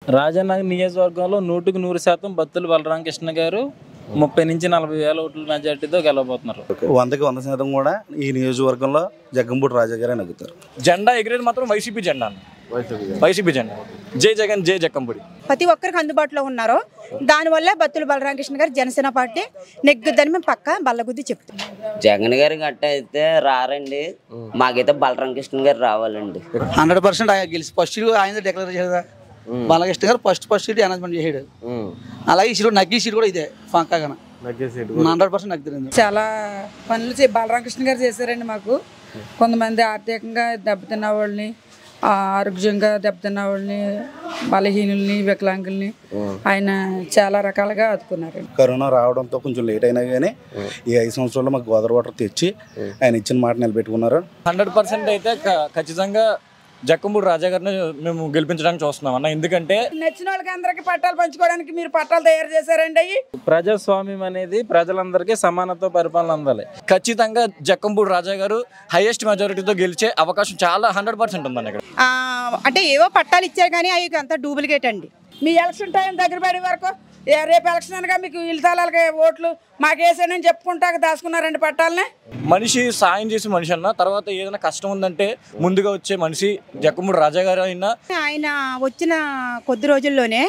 రాజానగర్ నియోజకవర్గంలో నూటికి నూరు శాతం బత్తులు బలరామకృష్ణ గారు ముప్పై నుంచి నలభై వేల ఓట్ల మెజార్టీతో గెలవబోతున్నారు వందకి వంద శాతం కూడా ఈ నియోజకవర్గంలో జగ్గంపూడి రాజా గారే నగ్గుతారు జెండా ఎగిరేది మాత్రం వైసీపీ జెండా అన్న వైసీపీ జెండా జై జగన్ జై జక్కంపూడి ప్రతి ఒక్కరికి అందుబాటులో ఉన్నారో దానివల్ల బత్తుల బలరామకృష్ణ గారు జనసేన పార్టీ నెగ్గుద్దని మేము పక్క బల్లగుద్ది చెప్తాం జగన్ గారి గట్ట అయితే రారండి మాకైతే బలరాం కృష్ణ గారు రావాలండి హండ్రెడ్ పర్సెంట్ ఆయన గెలిచి ఫస్ట్ ఆయన డిక్లేర్ చేశాడు బాలకృష్ణ గారు ఫస్ట్ ఫస్ట్ సీట్ అనౌన్స్మెంట్ చేసాడు అలాగే ఈ సీట్ నగ్గి సీట్ కూడా ఇదే పక్కాగా హండ్రెడ్ పర్సెంట్ నగ్గుతుంది చాలా పనులు చే- బలరామకృష్ణ గారు చేశారండి మాకు కొంతమంది ఆర్థికంగా దెబ్బతిన్న వాళ్ళని ఆ, ఆరోగ్యంగా దెబ్బతిన్న వాళ్ళని బలహీనుల్ని వికలాంగుల్ని ఆయన చాలా రకాలుగా ఆదుకున్నారండి కరోనా రావడంతో కొంచెం లేట్ అయినా కానీ ఈ ఐదు సంవత్సరాల్లో మాకు గోదావరి వాటర్ తెచ్చి ఆయన ఇచ్చిన మాట నిలబెట్టుకున్నారు హండ్రెడ్ పర్సెంట్ అయితే క- ఖచ్చితంగా జక్కంపూడి రాజా గారిని మేము గెలిపించడానికి చూస్తున్నాం అన్న ఎందుకంటే నచ్చిన వాళ్ళకి అందరికి పట్టాలు పంచుకోవడానికి మీరు పట్టాలు తయారు చేశారండి అయ్యి ప్రజాస్వామ్యం అనేది ప్రజలందరికీ సమానత్వ పరిపాలన అందాలి ఖచ్చితంగా జక్కంపూడి రాజా గారు హైయెస్ట్ మెజారిటీతో గెలిచే అవకాశం చాలా హండ్రెడ్ పర్సెంట్ ఉందన్న ఇక్కడ ఆ, అంటే ఏవో పట్టాలు ఇచ్చారు కానీ అవి అంతా డూప్లికేట్ అండి మీ ఎలక్షన్ టైం దగ్గర పడే వరకు ఏ రేపు ఎలక్షన్ అనగా మీకు ఇల్లు తాళాలకి ఓట్లు మాకేసానని చెప్పుకుంటా దాచుకున్నారండి పట్టాలని మనిషి సాయం చేసే మనిషి అన్న తర్వాత ఏదైనా కష్టం ఉందంటే ముందుగా వచ్చే మనిషి జక్కంపూడి రాజా గారు అయినా ఆయన వచ్చిన కొద్ది రోజుల్లోనే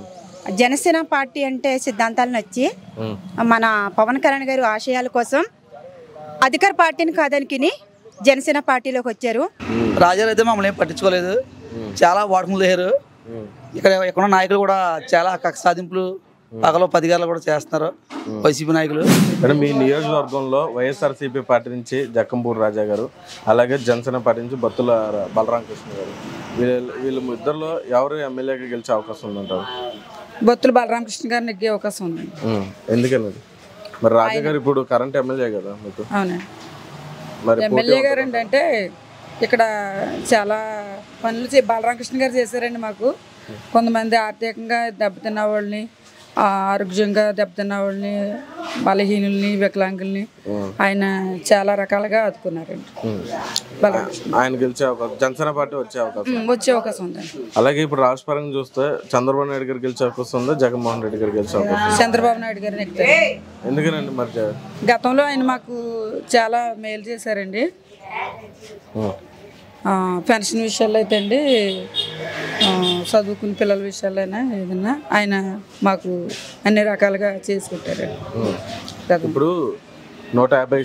జనసేన పార్టీ అంటే సిద్ధాంతాలు నచ్చి మన పవన్ కళ్యాణ్ గారు ఆశయాల కోసం అధికార పార్టీని కాదనికిని జనసేన పార్టీలోకి వచ్చారు రాజాలు అయితే మమ్మల్ని ఏం పట్టించుకోలేదు చాలా వాడకములు లేరు ఇక్కడ ఎక్కడ నాయకులు కూడా చాలా కక్ష సాధింపులు పగలో పదిగాలు కూడా చేస్తున్నారు వైసీపీ నాయకులు అంటే మీ నియోజకవర్గంలో వైఎస్ఆర్సీపీ పార్టీ నుంచి జక్కంపూడి రాజా గారు అలాగే జనసేన పార్టీ నుంచి బత్తుల ర- బలరామకృష్ణ గారు వీళ్ళ వీళ్ళ ఇద్దరిలో ఎవరు ఎమ్మెల్యేగా గెలిచే అవకాశం ఉందంటారు బొత్తుల బలరామకృష్ణ గారు నెగ్గే అవకాశం ఉందండి ఉమ్, ఎందుకన్నది మరి రాజా గారు ఇప్పుడు కరెంట్ ఎమ్మెల్యే కదా మీకు అవునండి మరి పోటీ ఎమ్మెల్యే ఉంటుందా? గారు ఏంటంటే ఇక్కడ చాలా పనులు చే- బలరామకృష్ణ గారు చేశారండి మాకు కొంతమంది ఆర్థికంగా దెబ్బతిన్న వాళ్ళని ఆ, ఆరోగ్యంగా దెబ్బతిన్న వాళ్ళని బలహీనుల్ని వికలాంగుల్ని ఆయన చాలా రకాలుగా ఆదుకున్నారండి ఉమ్. బలరామకృష్ణ ఆయన గెలిచే అవకాశం జనసేన పార్టీ వచ్చే అవకాశం ఉమ్, వచ్చే అవకాశం ఉందండి అలాగే ఇప్పుడు రాజపరంగా చూస్తే చంద్రబాబు నాయుడు గారు గెలిచే అవకాశం ఉందా జగన్మోహన్ రెడ్డి గారు గెలిచే అవకాశం ఉందా? చంద్రబాబు నాయుడు గారు నెగ్గుతారు ఎందుకనండి మరి జ- గతంలో ఆయన మాకు చాలా మేలు చేశారండి ఉమ్. ఆ, పెన్షన్ విషయాల్లో అయితే అండి ఆ, చదువుకున్న పిల్లల విషయాలైనా ఏదైనా ఆయన మాకు అన్ని రకాలుగా చేసి పెట్టారండి గతం ఇప్పుడు నూట యాభై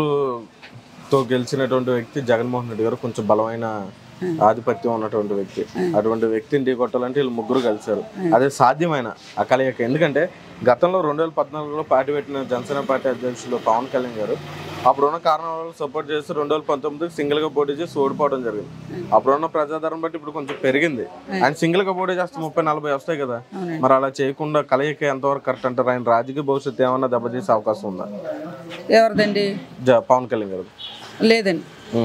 సీట్లుతో గెలిచినటువంటి వ్యక్తి జగన్మోహన్ రెడ్డి గారు కొంచెం బలమైన ఆధిపత్యం ఉన్నటువంటి వ్యక్తి అటువంటి వ్యక్తిని ఢీకొట్టాలంటే వీళ్ళు ముగ్గురు కలిశారు అదే సాధ్యమైన ఆ కలయిక ఎందుకంటే గతంలో రెండు వేల పద్నాలుగులో పార్టీ పెట్టిన జనసేన పార్టీ అధ్యక్షులు పవన్ కళ్యాణ్ గారు అప్పుడున్న కారణాల సపోర్ట్ చేసి రెండు వేల పంతొమ్మిదికి సింగిల్ గా పోటీ చేసి ఓడిపోవడం జరిగింది అప్పుడున్న ప్రజాదరణ బట్టి ఇప్పుడు కొంచెం పెరిగింది ఆయన సింగిల్ గా పోటీ చేస్తే ముప్పై నలభై వస్తాయి కదా మరి అలా చేయకుండా కలయిక ఎంతవరకు కరెక్ట్ అంటారు ఆయన రాజకీయ భవిష్యత్తు ఏమన్నా దెబ్బతీసే అవకాశం ఉందా ఎవరిదండి జ- పవన్ కళ్యాణ్ గారు లేదండి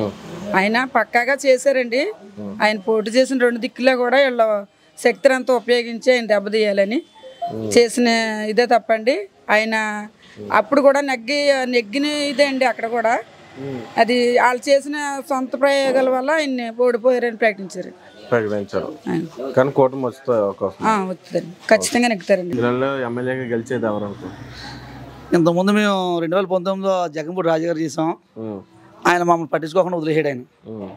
ఆయన పక్కాగా చేశారండి ఆయన పోటీ చేసిన రెండు దిక్కులో కూడా వీళ్ళ శక్తిని అంతా ఉపయోగించి ఆయన దెబ్బతీయాలని చేసిన ఇదే తప్పండి ఆయన అప్పుడు కూడా నెగ్గి నెగ్గిన ఇదే అండి అక్కడ కూడా అది వాళ్ళు చేసిన సొంత ప్రయోగాల వల్ల ఆయన ఓడిపోయారని ప్రకటించారు ప్రకటించారు ఆయన కానీ కూటమి వస్తే అవకాశం ఆ, వస్తుందండి ఖచ్చితంగా నెగ్గుతారండి వీళ్ళలో ఎమ్మెల్యేగా గెలిచేది ఎవరు అనుకో ఇంతకుముందు మేము రెండు వేల పంతొమ్మిదిలో జగన్పూడి రాజు గారు చేసాం ఆయన మమ్మల్ని పట్టించుకోకుండా వదిలేసాడు ఆయన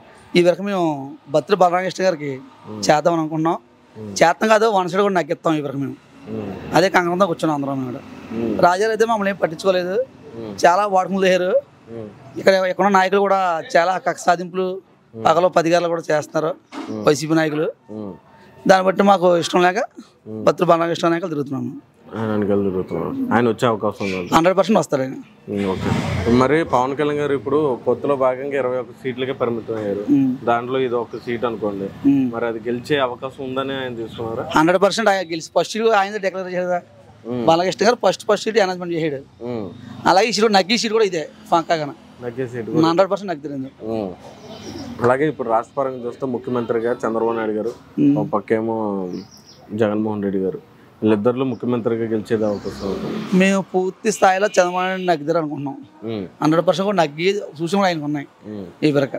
ఈ వరకు మేము బత్తుల బలరామకృష్ణ గారికి చేద్దామని అనుకున్నాం చేస్తాం కాదు వన్ సైడ్ కూడా నాకు ఇస్తాం ఈ వరకు మేము అదే కంగనంతో కూర్చున్నాం అందరం మేము కూడా రాజాలు అయితే మమ్మల్ని ఏం పట్టించుకోలేదు చాలా వాడకములు లేరు ఇక్కడ ఎక్కడ నాయకులు కూడా చాలా కక్ష సాధింపులు పగలో పదిగాలు కూడా చేస్తున్నారు వైసీపీ నాయకులు దాన్ని బట్టి మాకు ఇష్టం లేక బత్తుల బలరామకృష్ణ నాయకులు తిరుగుతున్నాము ఆయన వెనకాల తిరుగుతున్నారు ఆయన వచ్చే అవకాశం ఉంది హండ్రెడ్ పర్సెంట్ వస్తారు ఆయన ఉమ్, ఓకే మరి పవన్ కళ్యాణ్ గారు ఇప్పుడు పొత్తులో భాగంగా ఇరవై ఒక్క సీట్లకే పరిమితం అయ్యారు దాంట్లో ఇది ఒక సీట్ అనుకోండి మరి అది గెలిచే అవకాశం ఉందని ఆయన తీసుకున్నారా హండ్రెడ్ పర్సెంట్ ఆయన గెలిచి ఫస్ట్ సీట్ ఆయన డిక్లేర్ చేశాడు బాలకృష్ణ గారు ఫస్ట్ ఫస్ట్ సీట్ అనౌన్స్మెంట్ చేసాడు ఉమ్, అలాగే ఈ సీట్ నగ్గి సీట్ కూడా ఇదే పక్కాగా నగ్గే సీట్ హండ్రెడ్ పర్సెంట్ నగ్గుతుంది ఉమ్. అలాగే ఇప్పుడు రాష్ట్ర పరంగా చూస్తే ముఖ్యమంత్రి గారు చంద్రబాబు నాయుడు గారు ఒక పక్కేమో జగన్మోహన్ రెడ్డి గారు వీళ్ళిద్దరిలో ముఖ్యమంత్రిగా గెలిచేది అవకాశం ఉంది మేము పూర్తి స్థాయిలో చంద్రబాబు నాయుడు నగ్గుతారు అనుకుంటున్నాం ఉమ్, హండ్రెడ్ పర్సెంట్ కూడా నగ్గి చూసి కూడా ఆయనకు ఉన్నాయి ఉమ్. ఈ వరకు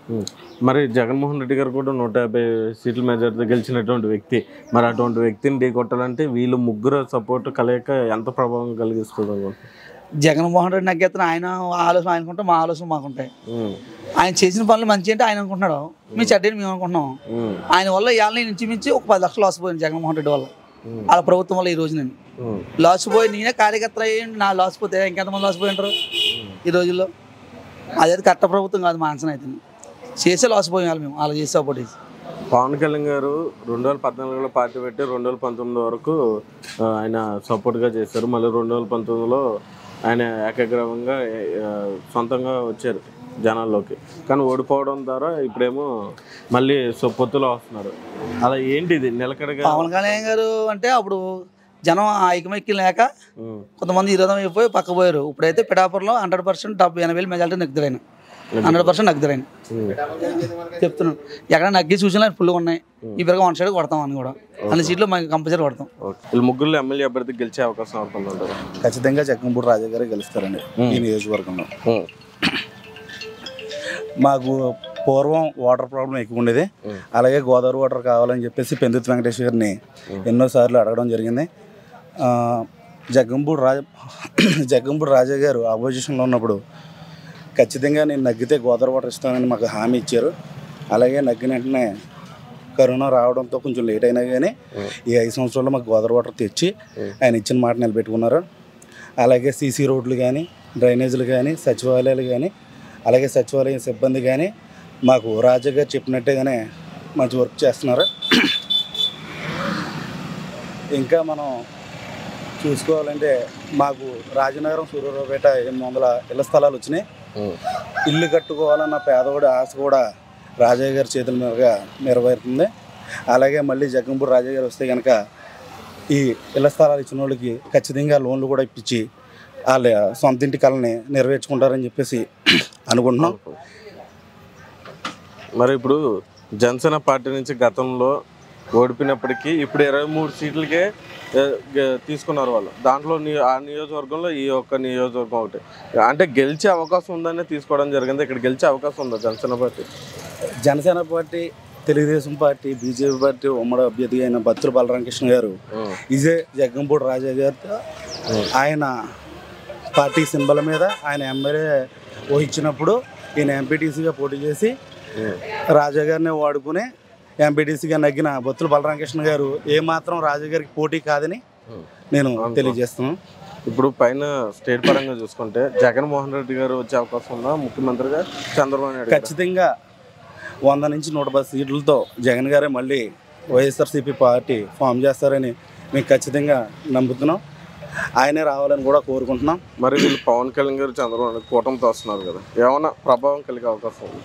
ఉమ్. మరి జగన్మోహన్ రెడ్డి గారు కూడా నూట యాభై సీట్ల మెజార్టీతో గెలిచినటువంటి వ్యక్తి మరి అటువంటి వ్యక్తిని ఢీ కొట్టాలంటే వీళ్ళు ముగ్గురు సపోర్ట్ కలయిక ఎంత ప్రభావం కలిగిస్తుంది అనుకుంటున్నారు? జగన్మోహన్ రెడ్డి నగ్గెత్తన ఆయన ఆలోచన ఆయనకుంటే మా ఆలోచన మాకుంటాయి ఉమ్, ఆయన చేసిన పనులు మంచి అంటే ఆయన అనుకుంటున్నాడు మీ చెడ్డని మేము అనుకుంటున్నాం ఉమ్, ఆయన వల్ల ఇవాళ ఇంచుమించి ఒక పది లక్షలు లాస్ పోయింది జగన్మోహన్ రెడ్డి వల్ల వాళ్ళ ప్రభుత్వం వల్ల ఈ రోజు నేను ఉమ్. లాస్ పోయి నేనే కార్యకర్త అయ్యి నా లాస్ పోతే ఇంకెంతమంది లాస్ పోయి ఉంటారు ఈ రోజుల్లో అదైతే కట్ట ప్రభుత్వం కాదు మా అంచనా అయితే చేసే లాస్ పోయాలి మేము అలా చేసి సపోర్ట్ చేసి పవన్ కళ్యాణ్ గారు రెండు వేల పద్నాలుగులో పార్టీ పెట్టి రెండు వేల పంతొమ్మిది వరకు ఆ, ఆయన సపోర్ట్గా చేశారు మళ్ళీ రెండు వేల పంతొమ్మిదిలో ఆయన ఏకగ్రవంగా ఆ, సొంతంగా వచ్చారు జనాల్లోకి కానీ ఓడిపోవడం ద్వారా ఇప్పుడేమో మళ్ళీ సో పొత్తులో వస్తున్నారు అలా ఏంటి ఇది నిలకడగా పవన్ కళ్యాణ్ గారు అంటే అప్పుడు జనం ఆ ఐకమైక్యం లేక ఉమ్, కొంతమంది ఈరోజు అయిపోయి పక్క పోయారు ఇప్పుడైతే పిఠాపురంలో హండ్రెడ్ పర్సెంట్ డెబ్బై ఎనభై వేలు మెజార్టీ నగ్గుతారాయన హండ్రెడ్ పర్సెంట్ నగ్గుతారాయన ఉమ్. చెప్తున్నాను ఎక్కడ నగ్గి సూచనలు ఫుల్గా ఉన్నాయి ఈ విధంగా వన్ సైడ్ కొడతాం అని కూడా అన్ని సీట్లు మనకి కంపల్సరీ కొడతాం ఓకే వీళ్ళు ముగ్గురు ఎమ్మెల్యే అభ్యర్థి గెలిచే అవకాశం అనుకుంటుంటారు ఖచ్చితంగా జగన్పూడి రాజా గారే గెలుస్తారండి ఈ నియోజకవర్గంలో మాకు పూర్వం వాటర్ ప్రాబ్లం ఎక్కువ ఉండేది అలాగే గోదావరి వాటర్ కావాలని చెప్పేసి పెందుతు వెంకటేష్ గారిని ఎన్నోసార్లు అడగడం జరిగింది ఆ, జగ్గంపూడి రాజ జగ్గంపూడి రాజా గారు అపోజిషన్లో ఉన్నప్పుడు ఖచ్చితంగా నేను నగ్గితే గోదావరి వాటర్ ఇస్తానని మాకు హామీ ఇచ్చారు అలాగే నగ్గిన వెంటనే కరోనా రావడంతో కొంచెం లేట్ అయినా కానీ ఈ ఐదు సంవత్సరాల్లో మాకు గోదావరి వాటర్ తెచ్చి ఆయన ఇచ్చిన మాట నిలబెట్టుకున్నారు అలాగే సీసీ రోడ్లు కానీ డ్రైనేజీలు కానీ సచివాలయాలు కానీ అలాగే సచివాలయ సిబ్బంది కానీ మాకు రాజా గారు చెప్పినట్టుగానే మంచి వర్క్ చేస్తున్నారు ఇంకా మనం చూసుకోవాలంటే మాకు రాజనగరం సూర్యరావుపేట ఎనిమిది వందల ఇళ్ల స్థలాలు వచ్చినాయి ఇల్లు కట్టుకోవాలన్న పేదవాడి ఆశ కూడా రాజయ్య గారి చేతుల మీదుగా నెరవేరుతుంది అలాగే మళ్ళీ జగ్గంపూడి రాజయ్య గారు వస్తే కనుక ఈ ఇళ్ల స్థలాలు ఇచ్చిన వాళ్ళకి ఖచ్చితంగా లోన్లు కూడా ఇప్పించి వాళ్ళ సొంత ఇంటి కళని నెరవేర్చుకుంటారని చెప్పేసి అనుకుంటున్నాం మరి ఇప్పుడు జనసేన పార్టీ నుంచి గతంలో ఓడిపోయినప్పటికీ ఇప్పుడు ఇరవై మూడు సీట్లకే ఏ, గె- తీసుకున్నారు వాళ్ళు దాంట్లో ని- ఆ నియోజకవర్గంలో ఈ ఒక్క నియోజకవర్గం ఒకటి అంటే గెలిచే అవకాశం ఉందనే తీసుకోవడం జరిగింది ఇక్కడ గెలిచే అవకాశం ఉందా Janasena party Janasena party Telugu Desam party BJP party ఉమ్మడి అభ్యర్థి అయిన బత్తుల బలరామకృష్ణ గారు ఇదే జగ్గంపూడి రాజా గారితో ఆయన పార్టీ సింబల్ మీద ఆయన ఎమ్మెల్యే వహించినప్పుడు ఈయన ఎంపీటీసీగా పోటీ చేసి రాజా గారిని వాడుకుని ఎంపీటీసీగా నగ్గిన బొత్తుల బలరామకృష్ణ గారు ఏమాత్రం రాజా గారికి పోటీ కాదని నేను తెలియజేస్తున్నాను ఇప్పుడు పైన స్టేట్ పరంగా చూసుకుంటే జగన్మోహన్ రెడ్డి గారు వచ్చే అవకాశం ఉందా ముఖ్యమంత్రిగా చంద్రబాబు నాయుడు గారు ఖచ్చితంగా వంద నుంచి నూట పది సీట్లతో జగన్ గారే మళ్ళీ వైఎస్ఆర్సీపీ పార్టీ ఫామ్ చేస్తారని మేము ఖచ్చితంగా నమ్ముతున్నాం ఆయనే రావాలని కూడా కోరుకుంటున్నాం మరి వీళ్ళు పవన్ కళ్యాణ్ గారు చంద్రబాబు నాయుడు కూటమితో వస్తున్నారు కదా ఏమైనా ప్రభావం కలిగే అవకాశం ఉంది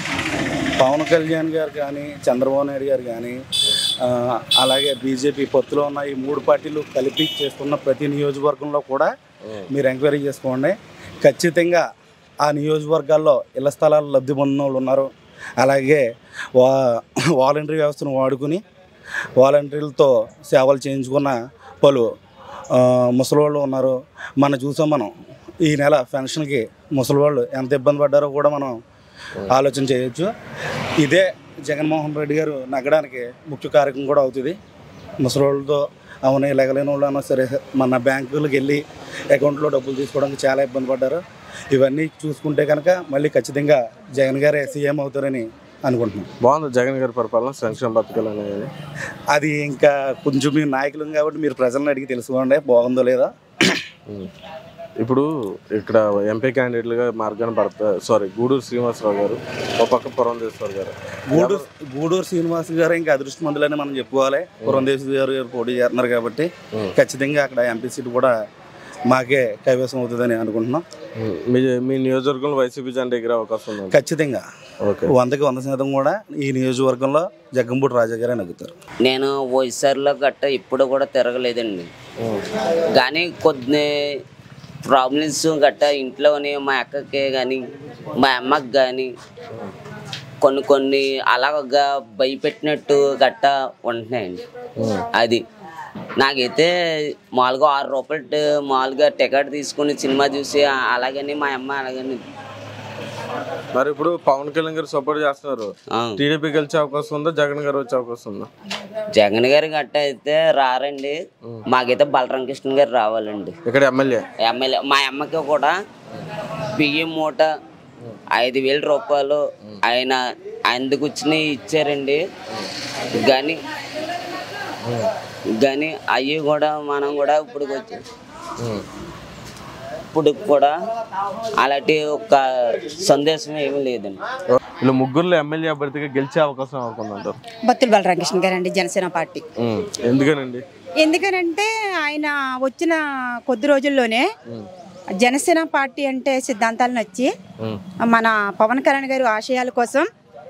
పవన్ కళ్యాణ్ గారు కానీ చంద్రబాబు నాయుడు గారు కానీ ఆ, అలాగే బీజేపీ పొత్తులో ఉన్న ఈ మూడు పార్టీలు కలిపి చేస్తున్న ప్రతి నియోజకవర్గంలో కూడా మీరు ఎంక్వైరీ చేసుకోండి ఖచ్చితంగా ఆ నియోజకవర్గాల్లో ఇళ్ల స్థలాలు లబ్ధి పొందిన వాళ్ళు ఉన్నారు అలాగే వా వాలంటరీ వ్యవస్థను వాడుకుని వాలంటీర్లతో సేవలు చేయించుకున్న పలు ఆ, ముసలివాళ్ళు ఉన్నారు మనం చూసాం మనం ఈ నెల పెన్షన్కి ముసలివాళ్ళు ఎంత ఇబ్బంది పడ్డారో కూడా మనం ఆలోచన చేయొచ్చు ఇదే జగన్మోహన్ రెడ్డి గారు నగ్గడానికి ముఖ్య కార్యక్రమం కూడా అవుతుంది ముసలివాళ్ళతో అవును లెగలేని వాళ్ళు అన్నా సరే మన బ్యాంకులకు వెళ్ళి అకౌంట్లో డబ్బులు తీసుకోవడానికి చాలా ఇబ్బంది పడ్డారు ఇవన్నీ చూసుకుంటే కనుక మళ్ళీ ఖచ్చితంగా జగన్ గారే సీఎం అవుతారని అనుకుంటున్నాం బాగుంది జగన్ గారి పరిపాలన సంక్షేమ పథకాలు అనేది అది ఇంకా కొంచెం మీ నాయకులు కాబట్టి మీరు ప్రజలను అడిగి తెలుసుకోండి బాగుందో లేదా ఉమ్. ఇప్పుడు ఇక్కడ ఎంపీ క్యాండిడేట్లుగా మార్గాన భర్త సారీ గూడూరు శ్రీనివాసరావు గారు ఒక పక్క పురంధేశ్వర్ గారు గూడూరు గూడూరు శ్రీనివాస్ గారు ఇంకా అదృష్టమంతులని మనం చెప్పుకోవాలి పురంధేశ్వరి గారు పోటీ చేస్తున్నారు కాబట్టి ఖచ్చితంగా అక్కడ ఎంపీ సీట్ కూడా మాకే కైవసం అవుతుందని అనుకుంటున్నాం ఉమ్. మీ మీ నియోజకవర్గంలో వైసీపీ జెండా ఎగిరే అవకాశం ఉంది ఖచ్చితంగా ఓకే వందకి వంద శాతం కూడా ఈ నియోజకవర్గంలో జగ్గంపూడి రాజా గారే నగ్గుతారు నేను వైఎస్ఆర్లో గట్ట ఇప్పుడు కూడా తిరగలేదండి కానీ కొన్ని ప్రాబ్లమ్స్ గట్ట ఇంట్లోని మా అక్కకి కానీ మా అమ్మకి కానీ కొన్ని కొన్ని అలాగా భయపెట్టినట్టు గట్ట ఉంటున్నాయండి అది నాకైతే మామూలుగా ఆరు రూపాయలు ట- మామూలుగా టికెట్ తీసుకుని సినిమా చూసి ఆ- అలాగని మా అమ్మ అలాగని మరి ఇప్పుడు పవన్ కళ్యాణ్ గారు సపోర్ట్ చేస్తున్నారు ఆ. టీడీపీ గెలిచే అవకాశం ఉందా జగన్ గారు వచ్చే అవకాశం ఉందా జగన్ గారి గట్ట అయితే రారండి మాకైతే బలరామకృష్ణ గారు రావాలండి ఇక్కడ ఎమ్మెల్యే ఎమ్మెల్యే మా అమ్మకి కూడా బియ్యం మూట ఐదు వేల రూపాయలు ఆయన అందుకు వచ్చినవి ఇచ్చారండి కానీ కానీ అవి కూడా మనం కూడా ఇప్పుడు వచ్చి ఇప్పుడు కూడా అలాంటి ఒక సందేశం ఏమీ లేదండి వీళ్ళు ముగ్గురులో ఎమ్మెల్యే అభ్యర్థిగా గెలిచే అవకాశం అవుతుందంటారు బత్తుల బలరామకృష్ణ గారు అండి జనసేన పార్టీ ఉమ్. ఎందుకనండి ఎందుకనంటే ఆయన వచ్చిన కొద్ది రోజుల్లోనే జనసేన పార్టీ అంటే సిద్ధాంతాలు నచ్చి ఉమ్. మన పవన్ కళ్యాణ్ గారు ఆశయాల కోసం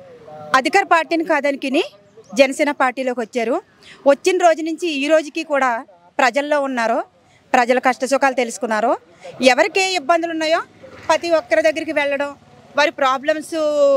అధికార పార్టీని కాదనికిని జనసేన పార్టీలోకి వచ్చారు వచ్చిన రోజు నుంచి ఈ రోజుకి కూడా ప్రజల్లో ఉన్నారు ప్రజల కష్ట సుఖాలు తెలుసుకున్నారు ఎవరికి ఏ ఇబ్బందులు ఉన్నాయో ప్రతి ఒక్కరి దగ్గరికి వెళ్ళడం వారి ప్రాబ్లమ్స్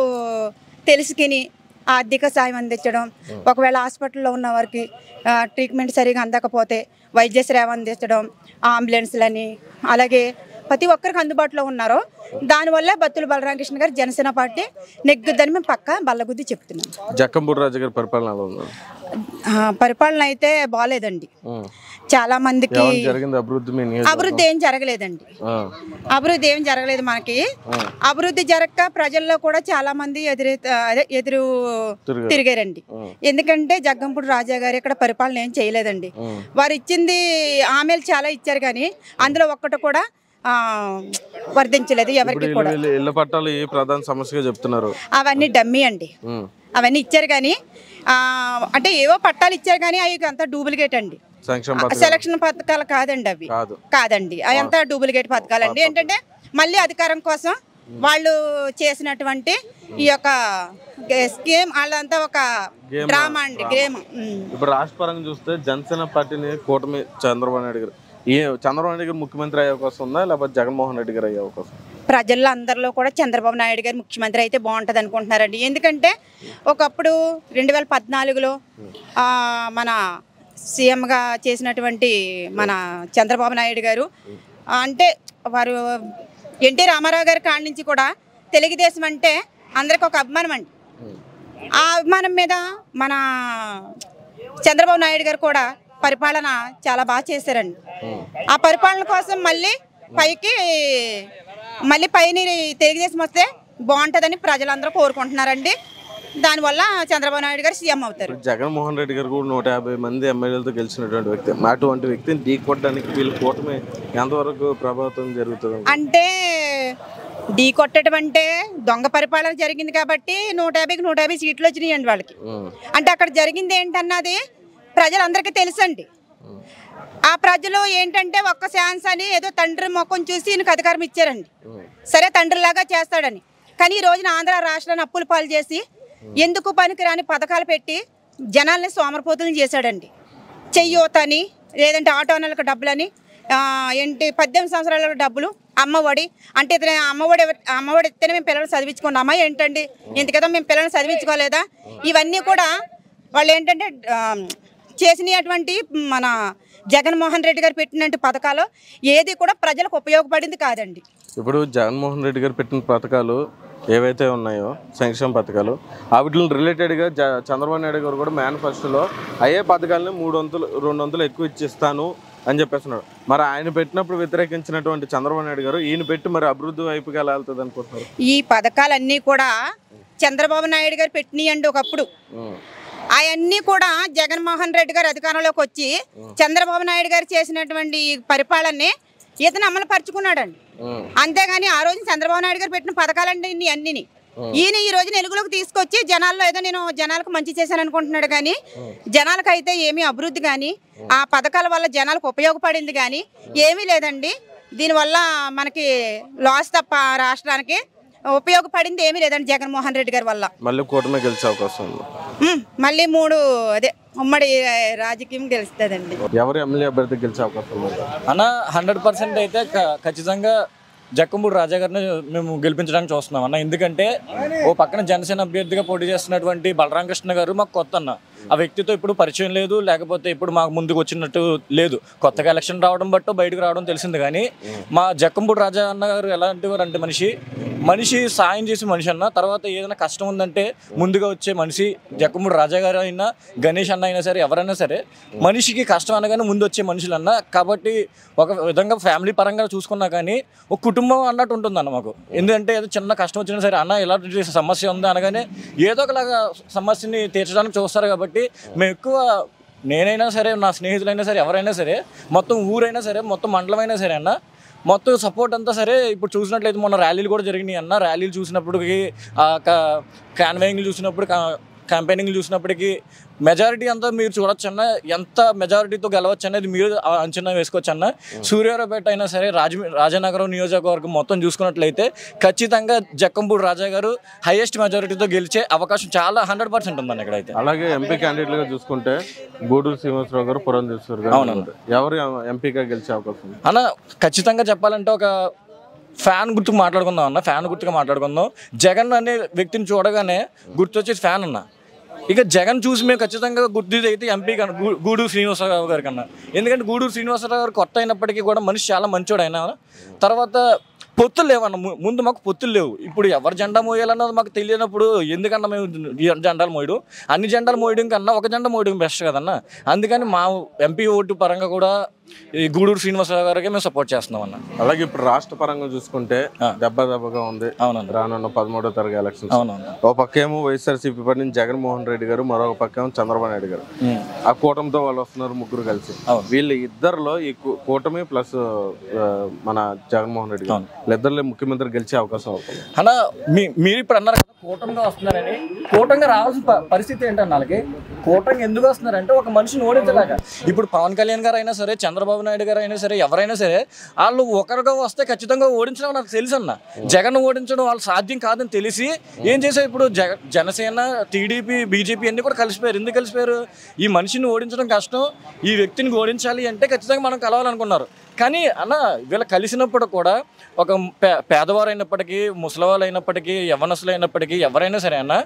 తెలుసుకుని ఆర్థిక సాయం అందించడం ఒకవేళ హాస్పిటల్లో ఉన్న వారికి ఆ, ట్రీట్మెంట్ సరిగా అందకపోతే వైద్య సేవ అందించడం అంబులెన్స్లని అలాగే ప్రతి ఒక్కరికి అందుబాటులో ఉన్నారో దానివల్ల బత్తుల బలరామకృష్ణ గారు జనసేన పార్టీ నెగ్గుద్దని మేము పక్క బల్లగుద్ది చెప్తున్నాం జక్కంపూడి రాజు గారి పరిపాలన ఎలా ఉంది ఆ, పరిపాలన అయితే బాగాలేదండి ఉమ్. చాలా మందికి ఏమైనా జరిగింది అభివృద్ధి మీ నియోజకవర్గం? అభివృద్ధి ఏం జరగలేదండి ఆ. అభివృద్ధి ఏం జరగలేదు మనకి అభివృద్ధి జరగక ప్రజల్లో కూడా చాలా మంది ఎదురు అదే ఎదురు తిరిగారు. తిరిగారండి ఎందుకంటే జగ్గంపూడి రాజా గారు ఇక్కడ పరిపాలన ఏం చేయలేదండి ఉమ్. వారు ఇచ్చింది హామీలు చాలా ఇచ్చారు కానీ అందులో ఒక్కటి కూడా ఆ, వర్ధించలేదు ఇప్పుడు ఎవరికి ఇల్లు కూడా ఇల్లు- ఇళ్ల పట్టాలు ఏ ప్రధాన సమస్యగా చెప్తున్నారు అవన్నీ డమ్మీ అండి ఉమ్. అవన్నీ ఇచ్చారు కానీ ఆ, అంటే ఏవో పట్టాలు ఇచ్చారు కానీ అవి అంతా డూప్లికేట్ అండి సంక్షేమ పథకాలు సెలక్షన్ పథకాలు కాదండి అవి కాదు కాదండి అదంతా డూప్లికేట్ పథకాలండి ఏంటంటే మళ్ళీ అధికారం కోసం వాళ్ళు చేసినటువంటి ఈ యొక్క స్కీమ్ వాళ్ళంతా ఒక Game, డ్రామా అండి గేమ్ ఇప్పుడు రాష్ట్ర పరంగా చూస్తే జనసేన పార్టీని కూటమి చంద్రబాబు నాయుడు గారు ఏ చంద్రబాబు నాయుడు గారు ముఖ్యమంత్రి అయ్యే అవకాశం ఉందా లేకపోతే జగన్మోహన్ రెడ్డి గారు అయ్యే అవకాశం ప్రజల్లో అందరిలో కూడా చంద్రబాబు నాయుడు గారు ముఖ్యమంత్రి అయితే బాగుంటుంది అనుకుంటున్నారండి ఎందుకంటే ఒకప్పుడు రెండు వేల పద్నాలుగులో ఆ, మన సీఎంగా చేసినటువంటి మన చంద్రబాబు నాయుడు గారు ఆ, అంటే వారు ఎన్టీ రామారావు గారి కాడి నుంచి కూడా తెలుగుదేశం అంటే అందరికి ఒక అభిమానం అండి ఆ అభిమానం మీద మన చంద్రబాబు నాయుడు గారు కూడా పరిపాలన చాలా బాగా చేశారండి ఆ పరిపాలన కోసం మళ్ళీ పైకి మళ్ళీ పైన తెలుగుదేశం వస్తే బాగుంటుందని ప్రజలందరూ కోరుకుంటున్నారండి దానివల్ల చంద్రబాబు నాయుడు గారు సీఎం అవుతారు ఇప్పుడు జగన్మోహన్ రెడ్డి గారు కూడా నూట యాభై మంది ఎమ్మెల్యేలతో గెలిచినటువంటి వ్యక్తి అటువంటి వ్యక్తిని ఢీకొట్టడానికి వీళ్ళు కూటమి ఎంతవరకు ప్రభావితం జరుగుతుంది అంటే ఢీ కొట్టడం అంటే దొంగ పరిపాలన జరిగింది కాబట్టి నూట యాభైకి నూట యాభై సీట్లు వచ్చినాయండి వాళ్ళకి ఉమ్. అంటే అక్కడ జరిగింది ఏంటన్నది ప్రజలందరికీ తెలుసండి ఆ ప్రజలు ఏంటంటే ఒక్క ఛాన్స్ అని ఏదో తండ్రి ముఖం చూసి ఈయనకు అధికారం ఇచ్చారండి సరే తండ్రిలాగా చేస్తాడని కానీ ఈ రోజున ఆంధ్ర రాష్ట్రాన్ని అప్పుల పాలు చేసి ఎందుకు పనికిరాని పథకాలు పెట్టి జనాల్ని సోమరపోతులు చేశాడండి చెయ్యోతని లేదంటే ఆటోనలకు డబ్బులని ఆ, ఏంటి పద్దెనిమిది సంవత్సరాల డబ్బులు అమ్మఒడి అంటే ఇతను అమ్మఒడి ఎవ- అమ్మఒడి ఇస్తేనే మేము పిల్లలు చదివించుకున్నామా ఏంటండి ఇంతకదా మేము పిల్లల్ని చదివించుకోలేదా ఇవన్నీ కూడా వాళ్ళు ఏంటంటే ఆ, చేసినటువంటి మన జగన్మోహన్ రెడ్డి గారు పెట్టినటువంటి పథకాలు ఏది కూడా ప్రజలకు ఉపయోగపడింది కాదండి ఇప్పుడు జగన్మోహన్ రెడ్డి గారు పెట్టిన పథకాలు ఏవైతే ఉన్నాయో సంక్షేమ పథకాలు వాటిని రిలేటెడ్గా జ చంద్రబాబు నాయుడు గారు కూడా మేనిఫెస్టోలో అయ్యే పథకాలని మూడు వంతులు రెండు వందలు ఎక్కువ ఇచ్చిస్తాను అని చెప్పేస్తున్నాడు మరి ఆయన పెట్టినప్పుడు వ్యతిరేకించినటువంటి చంద్రబాబు నాయుడు గారు ఈయన పెట్టి మరి అభివృద్ధి వైపుగా ఎలా వెళ్తుంది అనుకుంటున్నారు ఈ పథకాలన్నీ కూడా చంద్రబాబు నాయుడు గారు పెట్టినాయండి ఒకప్పుడు ఉమ్. అవన్నీ కూడా జగన్మోహన్ రెడ్డి గారు అధికారంలోకి వచ్చి చంద్రబాబు నాయుడు గారు చేసినటువంటి ఈ పరిపాలనని ఇతను అమలు పరుచుకున్నాడండి ఉమ్. అంతేగాని ఆ రోజు చంద్రబాబు నాయుడు గారు పెట్టిన పథకాలండి ఇన్ని అన్నిని ఈయన ఈ రోజు వెలుగులోకి తీసుకొచ్చి జనాల్లో ఏదో నేను జనాలకు మంచి చేశాను అనుకుంటున్నాడు కానీ జనాలకు అయితే ఏమీ అభివృద్ధి కానీ ఆ పథకాల వల్ల జనాలకు ఉపయోగపడింది కానీ ఏమీ లేదండి దీనివల్ల మనకి లాస్ తప్ప రాష్ట్రానికి ఉపయోగపడింది ఏమీ లేదండి జగన్మోహన్ రెడ్డి గారి వల్ల మళ్ళీ కూటమి గెలిచే అవకాశం ఉంది ఉమ్, మళ్ళీ మూడు అదే ఉమ్మడి రాజకీయం గెలుస్తుందండి ఎవరు ఎమ్మెల్యే అభ్యర్థి గెలిచే అవకాశం ఉంది అన్న హండ్రెడ్ పర్సెంట్ అయితే క- ఖచ్చితంగా జక్కంపూడి రాజా గారిని మేము గెలిపించడానికి చూస్తున్నాం అన్న ఎందుకంటే ఓ పక్కన జనసేన అభ్యర్థిగా పోటీ చేస్తున్నటువంటి బలరామకృష్ణ గారు మాకు కొత్త అన్న ఆ వ్యక్తితో ఇప్పుడు పరిచయం లేదు లేకపోతే ఇప్పుడు మాకు ముందుకు వచ్చినట్టు లేదు కొత్తగా ఎలక్షన్ రావడం బట్టో బయటకు రావడం తెలిసింది కానీ మా జక్కంపూడి రాజా అన్న గారు ఎలాంటి వారు అంటే మనిషి మనిషి సాయం చేసే మనిషి అన్న తర్వాత ఏదైనా కష్టం ఉందంటే ముందుగా వచ్చే మనిషి జక్కమూడి రాజా గారు అయినా గణేష్ అన్న అయినా సరే ఎవరైనా సరే మనిషికి కష్టం అనగానే ముందు వచ్చే మనుషులు అన్న కాబట్టి ఒక విధంగా ఫ్యామిలీ పరంగా చూసుకున్నా కానీ ఒక కుటుంబం అన్నట్టు ఉంటుంది అన్న మాకు ఎందుకంటే ఏదో చిన్న కష్టం వచ్చినా సరే అన్న ఇలాంటి సమస్య ఉంది అనగానే ఏదో ఒకలాగా సమస్యని తీర్చడానికి చూస్తారు కాబట్టి మేము ఎక్కువ నేనైనా సరే నా స్నేహితులైనా సరే ఎవరైనా సరే మొత్తం ఊరైనా సరే మొత్తం మండలమైనా సరే అన్న మొత్తం సపోర్ట్ అంతా సరే ఇప్పుడు చూసినట్లయితే మొన్న ర్యాలీలు కూడా జరిగినాయి అన్న ర్యాలీలు చూసినప్పటికి క్యాన్వయింగ్లు చూసినప్పుడు క్యాంపెయినింగ్ చూసినప్పటికీ మెజారిటీ అంతా మీరు చూడొచ్చు అన్న ఎంత మెజారిటీతో గెలవచ్చు అనేది మీరు ఆ అంచనా వేసుకోవచ్చు అన్న సూర్యారావుపేట అయినా సరే రాజ రాజనగరం నియోజకవర్గం మొత్తం చూసుకున్నట్లయితే ఖచ్చితంగా జక్కంపూడి రాజా గారు హైయెస్ట్ మెజారిటీతో గెలిచే అవకాశం చాలా హండ్రెడ్ పర్సెంట్ ఉందన్న ఇక్కడైతే అలాగే ఎంపీ క్యాండిడేట్ గా చూసుకుంటే గూడూరు శ్రీనివాసరావు గారు పురంధేశ్వర్ గారు అవునన్న. ఎవరు ఎంపీగా గెలిచే అవకాశం ఉంది అన్న ఖచ్చితంగా చెప్పాలంటే ఒక ఫ్యాన్ గుర్తుకు మాట్లాడుకుందాం అన్న ఫ్యాన్ గుర్తుగా మాట్లాడుకుందాం జగన్ అనే వ్యక్తిని చూడగానే గుర్తొచ్చేది ఫ్యాన్ అన్న ఇక జగన్ చూసి మేము ఖచ్చితంగా గుర్తు అయితే ఎంపీ కన్నా గూ- గూడూరు శ్రీనివాసరావు గారి కన్నా ఎందుకంటే గూడూరు శ్రీనివాసరావు గారు కొత్త అయినప్పటికీ కూడా మనిషి చాలా మంచోడు ఆయన తర్వాత పొత్తులు లేవన్న ము- ముందు మాకు పొత్తులు లేవు ఇప్పుడు ఎవరు జెండా మోయాలన్నది మాకు తెలియనప్పుడు ఎందుకన్నా మేము ఈ జెండాలు మోయడం అన్ని జెండాలు మోయడం కన్నా ఒక జెండా మోయడం బెస్ట్ కదన్న అందుకని మా ఎంపీ ఓటు పరంగా కూడా ఈ గూడూరు శ్రీనివాసరావు గారికి మేము సపోర్ట్ చేస్తున్నాం అన్న అలాగే ఇప్పుడు రాష్ట్ర పరంగా చూసుకుంటే దెబ్బ దెబ్బగా ఉంది అవునన్న రానున్న పదమూడో తరగతి ఎలక్షన్ అవునన్న ఓ పక్కేమో వైఎస్ఆర్సీపీ పార్టీ నుంచి జగన్మోహన్ రెడ్డి గారు మరొక పక్కేమో చంద్రబాబు నాయుడు గారు ఉమ్. ఆ కూటమితో వాళ్ళు వస్తున్నారు ముగ్గురు కలిసి అవును. వీళ్ళు ఇద్దరిలో ఈ కూ- కూటమి ప్లస్ ఆ, మన జగన్మోహన్ రెడ్డి గారు వీళ్ళిద్దరిలో ముఖ్యమంత్రి గెలిచే అవకాశం అవుతుంది అన్న మీ మీరు ఇప్పుడు అన్నారు కదా కూటమిగా వస్తున్నారని కూటమిగా రావాల్సిన ప- పరిస్థితి ఏంటన్న వాళ్ళకి కూటమి ఎందుకు వస్తున్నారంటే ఒక మనిషిని ఓడించలేక ఇప్పుడు పవన్ కళ్యాణ్ గారు అయినా సరే చంద్రబాబు నాయుడు గారు అయినా సరే ఎవరైనా సరే వాళ్ళు ఒకరిగా వస్తే ఖచ్చితంగా ఓడించడం నాకు తెలుసు అన్న జగన్ ఓడించడం వాళ్ళు సాధ్యం కాదని తెలిసి ఏం చేశారు ఇప్పుడు జగ జనసేన టీడీపీ బీజేపీ అన్ని కూడా కలిసిపోయారు ఎందుకు కలిసిపోయారు ఈ మనిషిని ఓడించడం కష్టం ఈ వ్యక్తిని ఓడించాలి అంటే ఖచ్చితంగా మనం కలవాలనుకున్నారు కానీ అన్న వీళ్ళు కలిసినప్పుడు కూడా ఒక పే పేదవారు అయినప్పటికీ ముసలివాళ్ళు అయినప్పటికీ యవనస్తులు అయినప్పటికీ ఎవరైనా సరే అన్న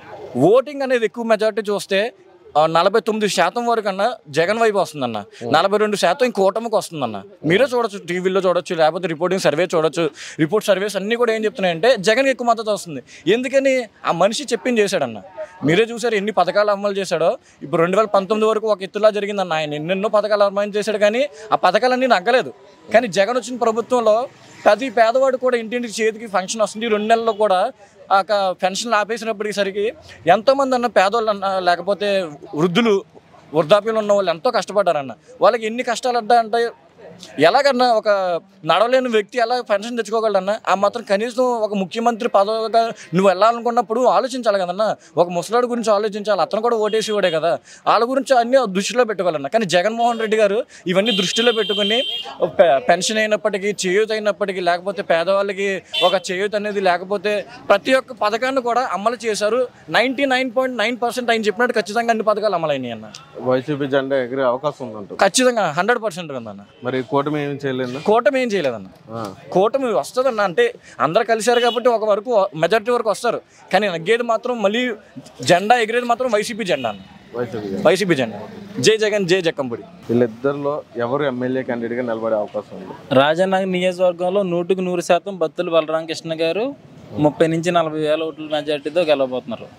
ఓటింగ్ అనేది ఎక్కువ మెజారిటీ చూస్తే ఆ, నలభై తొమ్మిది శాతం వరకు అన్న జగన్ వైపు వస్తుందన్న నలభై రెండు శాతం ఇంక కూటమికి వస్తుందన్న మీరే చూడొచ్చు టీవీలో చూడొచ్చు లేకపోతే రిపోర్టింగ్ సర్వే చూడొచ్చు రిపోర్ట్ సర్వేస్ అన్నీ కూడా ఏం చెప్తున్నాయంటే జగన్కి ఎక్కువ మద్దతు వస్తుంది ఎందుకని ఆ మనిషి చెప్పింది చేశాడన్న మీరే చూసారు ఎన్ని పథకాలు అమలు చేశాడో ఇప్పుడు రెండు వేల పంతొమ్మిది వరకు ఒక ఎత్తులా జరిగిందన్న ఆయన ఎన్నెన్నో పథకాలు అమలు చేశాడు కానీ ఆ పథకాలన్నీ నగ్గలేదు కానీ జగన్ వచ్చిన ప్రభుత్వంలో ప్రతి పేదవాడు కూడా ఇంటింటికి చేతికి ఫంక్షన్ వస్తుంది ఈ రెండు నెలల్లో కూడా ఆ పెన్షన్లు ఆపేసినప్పటికి సరికి ఎంతోమంది అన్న పేదోళ్ళు అన్న లేకపోతే వృద్ధులు వృద్ధాప్యంలో ఉన్న వాళ్ళు ఎంతో కష్టపడ్డారన్న వాళ్ళకి ఎన్ని కష్టాలు అడ్డా అంటే ఎలాగన్నా ఒక నడవలేని వ్యక్తి ఎలా పెన్షన్ తెచ్చుకోగలడన్నా ఆ మాత్రం కనీసం ఒక ముఖ్యమంత్రి పదవిగా నువ్వు వెళ్ళాలనుకున్నప్పుడు ఆలోచించాలి కదన్నా ఒక ముసలాడు గురించి ఆలోచించాలి అతను కూడా ఓటేసేవాడే కదా వాళ్ళ గురించి అన్ని దృష్టిలో పెట్టుకోవాలన్నా కానీ జగన్మోహన్ రెడ్డి గారు ఇవన్నీ దృష్టిలో పెట్టుకుని పె- పెన్షన్ అయినప్పటికీ చేయూత అయినప్పటికీ లేకపోతే పేదవాళ్ళకి ఒక చేయూత అనేది లేకపోతే ప్రతి ఒక్క పథకాన్ని కూడా అమలు చేశారు ninety nine point nine percent ఆయన చెప్పినట్టు ఖచ్చితంగా అన్ని పథకాలు అమలైనాయి అన్న వైసీపీ జెండా ఎగిరే అవకాశం ఉందంట ఖచ్చితంగా హండ్రెడ్ పర్సెంట్ ఉందన్న మరి కూటమి ఏమి చేయలేదు కూటమి ఏం చేయలేదన్న కూటమి వస్తుందన్న అంటే అందరు కలిశారు కాబట్టి ఒక వరకు మెజారిటీ వరకు వస్తారు కానీ నగ్గేది మాత్రం మళ్ళీ జెండా ఎగిరేది మాత్రం వైసీపీ జెండా అన్న వైసీపీ వైసీపీ జెండా జై జగన్ జై జక్కంపూడి వీళ్ళిద్దరిలో ఎవరు ఎమ్మెల్యే క్యాండిడేట్ గా నిలబడే అవకాశం ఉంది రాజనగర్ నియోజకవర్గంలో నూటికి నూరు శాతం బత్తుల బలరామకృష్ణ గారు ముప్పై నుంచి నలభై వేల ఓట్ల మెజార్టీతో గెలవబోతున్నారు